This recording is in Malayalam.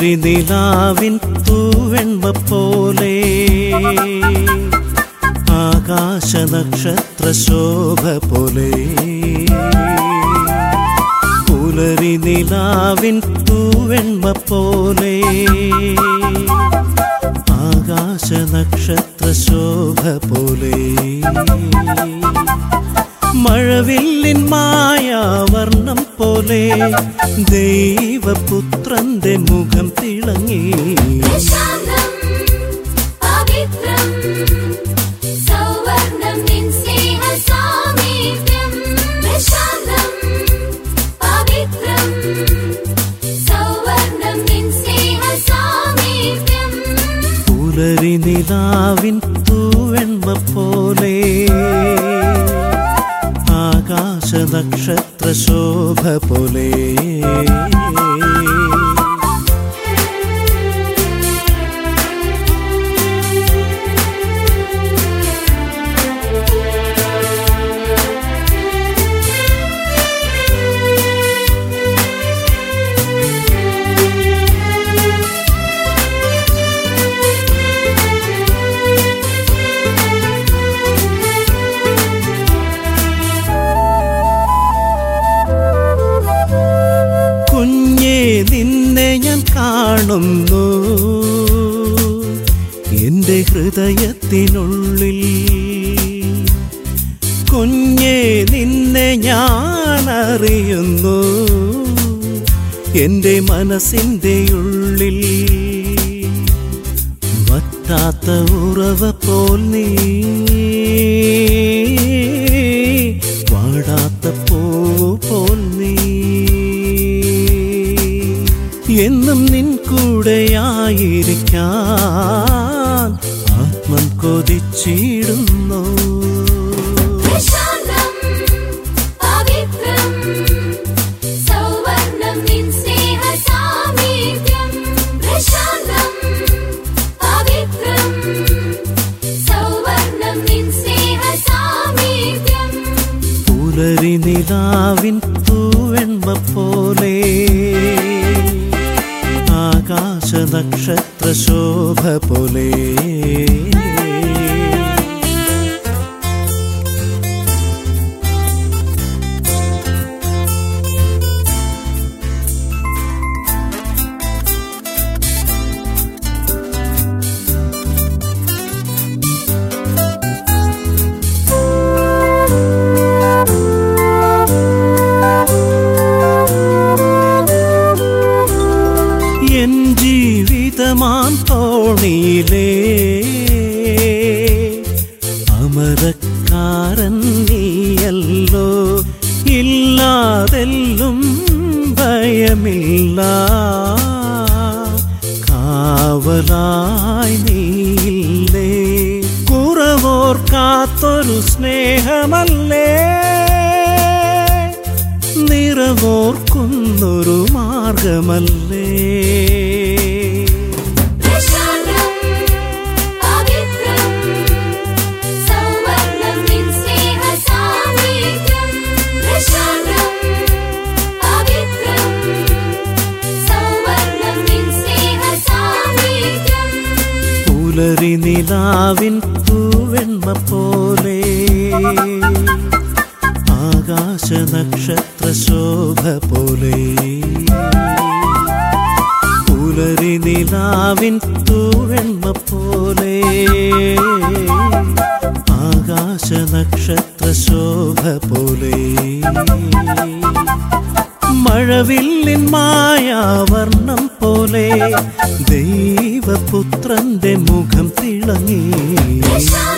പുലരി നിലാവിൻ തൂവെൺമ പോലെ ആകാശ നക്ഷത്ര ശോഭ പോലെ പുലരി നിലാവിൻ തൂവെൺമ പോലെ ആകാശ നക്ഷത്ര ശോഭ പോലെ മഴവില്ലിൻ മായാവർണം പോലെ ദൈവപുത്രന്റെ മുഖം തിളങ്ങി പ്രശാന്തം പവിത്രം സൗവർണം നിൻ സ്നേഹ സാമീപ്യം പ്രശാന്തം പവിത്രം സൗവർണം നിൻ സ്നേഹ സാമീപ്യം പുലരി നിലാവിൻ തൂവെൺമ പോലെ ആകാശ നക്ഷത്ര ശോഭ പോലെ കുഞ്ഞേ നിന്നെ ഞാൻ കാണുന്നു എൻ്റെ ഹൃദയത്തിനുള്ളിൽ കുഞ്ഞേ നിന്നെ ഞാൻ അറിയുന്നു എൻ്റെ മനസ്സിൻ്റെ ഉള്ളിൽ വറ്റാത്ത ഉറവ പോൽ നീ വാടാത്ത പൂ പോൽ നീ എന്നും നിൻ കൂടെയായിരിക്കാൻ ആത്മം കൊതിച്ചിടുന്നു പ്രശാന്തം പവിത്രം സൗവർണം നിൻ സ്നേഹ സാമീപ്യം പ്രശാന്തം പവിത്രം സൗവർണം നിൻ സ്നേഹ സാമീപ്യം പുലരി നിലാവിൻ തൂവെൺമ പോലെ ആകാശ നക്ഷത്ര ശോഭ പോലെ എൻ ജീവിതമാം തോണിയിലേ അമരക്കാരൻ നീയല്ലോ ഇല്ലാതെല്ലും ഭയമില്ല കാവലായി നീയില്ലേ കുറവോർക്കാത്തൊരു സ്നേഹമല്ലേ നിറവോർക്കുന്നൊരു മാർഗമല്ലേ പ്രശാന്തം പവിത്രം സൗവർണം നിൻ സ്നേഹ സാമീപ്യം പ്രശാന്തം പവിത്രം സൗവർണം നിൻ സ്നേഹ സാമീപ്യം പുലരി നിലാവിൻ തൂവെൺമ പോലെ ആകാശ നക്ഷത്ര ശോഭ പോലെ പുലരി നിലാവിൻ തൂവെൺമ പോലെ ആകാശ നക്ഷത്ര ശോഭ പോലെ മഴവില്ലിൻ മായാവർണം പോലെ ദൈവപുത്രന്റെ മുഖം തിളങ്ങി പ്രശാന്തം